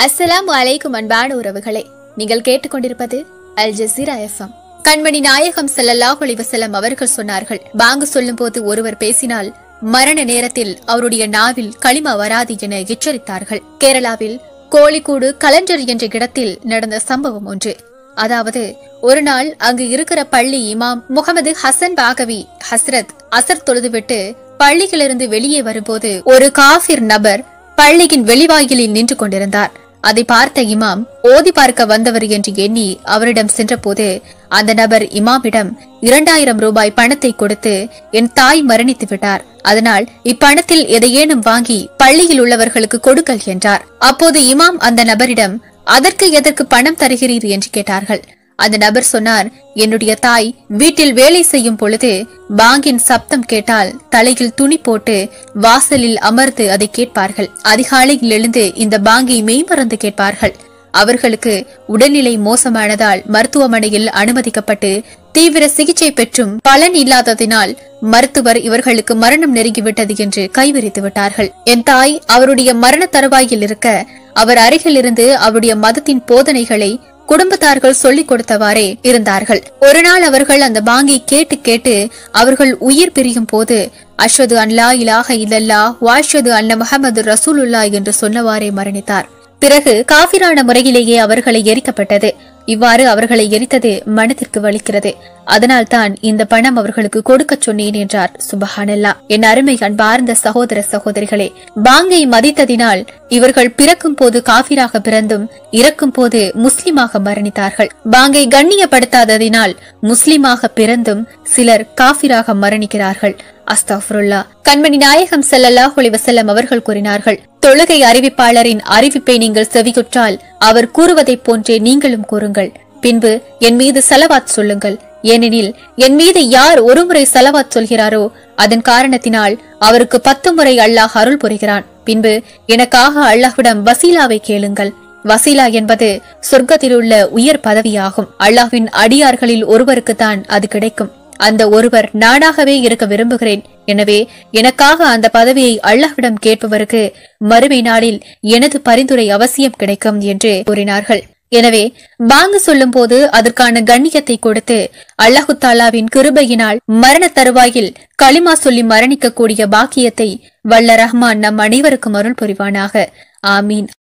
அஸ்ஸலாமு அலைக்கும் அன்பான உறவுகளே நீங்கள் கேட்டுக்கொண்டிருப்பது அல் ஜசீரா எஃப்எம் கண்மணி நாயகம் ஸல்லல்லாஹு அலைஹி வஸல்லம் அவர்கள் சொன்னார்கள் பாங்கு சொல்லும் போது ஒருவர் பேசினால் மரண நேரத்தில் அவருடைய நாவில் களிமா வராது என எச்சரித்தார்கள் கேரளாவில் கோழிக்கூடு கலஞ்சர் என்ற இடத்தில் நடந்த சம்பவம் ஒன்று அதாவது ஒரு நாள் அங்கு இருக்கிற பள்ளி இமாம் முகமது ஹசன் பாகவி ஹஸ்ரத் அசர் தொழுதுவிட்டு பள்ளியிலிருந்து வெளியே வரும்போது ஒரு காஃபிர் நபர் பள்ளியின் வெளிவாயிலில் நின்று கொண்டிருந்தார் அதை பார்த்த இமாம் ஓதி பார்க்க வந்தவர் என்று எண்ணி அவரிடம் சென்றபோது அந்த நபர் இமாமிடம் இரண்டாயிரம் ரூபாய் பணத்தை கொடுத்து என் தாய் மரணித்து விட்டார் அதனால் இப்பணத்தில் எதையேனும் வாங்கி பள்ளியில் உள்ளவர்களுக்கு கொடுங்கள் என்றார் அப்போது இமாம் அந்த நபரிடம் அதற்கு எதற்கு பணம் தருகிறீர் என்று கேட்டார்கள் அந்த நபர் சொன்னார் என்னுடைய தாய் வீட்டில் வேலை செய்யும் பொழுது பாங்கின் சப்தம் கேட்டால் தலையில் துணி போட்டு வாசலில் அமர்ந்து அதை கேட்பார்கள் அதிகாலையில் எழுந்து இந்த பாங்கை மெய்மறந்து கேட்பார்கள் அவர்களுக்கு உடல்நிலை மோசமானதால் மருத்துவமனையில் அனுமதிக்கப்பட்டு தீவிர சிகிச்சை பெற்றும் பலன் இல்லாததினால் மருத்துவர் இவர்களுக்கு மரணம் நெருங்கிவிட்டது என்று கைவிரித்து விட்டார்கள் என் தாய் அவருடைய மரண தருவாயில் இருக்க அவர் அருகில் இருந்து அவருடைய மதத்தின் போதனைகளை குடும்பத்தார்கள் சொல்லிக் கொடுத்தவாறே இருந்தார்கள் ஒரு நாள் அவர்கள் அந்த பாங்கை கேட்டு கேட்டு அவர்கள் உயிர் பிரியும் போது அஷ்வது அன்லா இலாஹ இல்லல்லா வாஷ்வது அன்ன முஹம்மது ரசூலுல்லா என்று சொன்னவாறே மரணித்தார் பிறகு காபிரான முறையிலேயே அவர்களை எரிக்கப்பட்டது இவ்வாறு அவர்களை எரித்தது மனத்திற்கு வலிக்கிறது அதனால் தான் இந்த பணம் அவர்களுக்கு கொடுக்கச் சொன்னேன் என்றார் சுபஹானல்லா என் அருமை அன்பார்ந்த சகோதர சகோதரிகளே பாங்கை மதித்ததினால் இவர்கள் பிறக்கும் போது காபிராக பிறந்தும் இறக்கும் போது முஸ்லிமாக மரணித்தார்கள் பாங்கை கண்ணியப்படுத்தாததினால் முஸ்லிமாக பிறந்தும் சிலர் காபிராக மரணிக்கிறார்கள் அஸ்தாஃபருல்லா கண்மணி நாயகம் ஸல்லல்லாஹு அலைஹி வஸல்லம் அவர்கள் கூறினார்கள் தொழுகை அறிவிப்பாளரின் அறிவிப்பை நீங்கள் செவியுற்றால் அவர் கூறுவதைப் போன்றே நீங்களும் கூறுங்கள் பின்பு என் மீது சலவாத் சொல்லுங்கள் ஏனெனில் என் மீது யார் ஒருமுறை சலவாத் சொல்கிறாரோ அதன் காரணத்தினால் அவருக்கு பத்து முறை அல்லாஹ் அருள் புரிகிறான் பின்பு எனக்காக அல்லாஹ்விடம் வசீலாவை கேளுங்கள் வசீலா என்பது சொர்க்கத்தில் உள்ள உயர் பதவியாகும் அல்லாஹ்வின் அடியார்களில் ஒருவருக்கு தான் அது கிடைக்கும் அந்த ஒருவர் நானாகவே இருக்க விரும்புகிறேன் எனவே எனக்காக அந்த பதவியை அல்லாஹ்விடம் கேட்பவருக்கு மறுமை நாளில் எனது பரிந்துரை அவசியம் கிடைக்கும் என்று கூறினார்கள் எனவே பாங்கு சொல்லும் போது அதற்கான கண்ணியத்தை கொடுத்து அல்லாஹு தாலாவின் கிருபையினால் மரண தருவாயில் களிமா சொல்லி மரணிக்கக்கூடிய பாக்கியத்தை வல்ல ரஹ்மான் நம் அனைவருக்கும் அருள் புரிவானாக ஆமீன்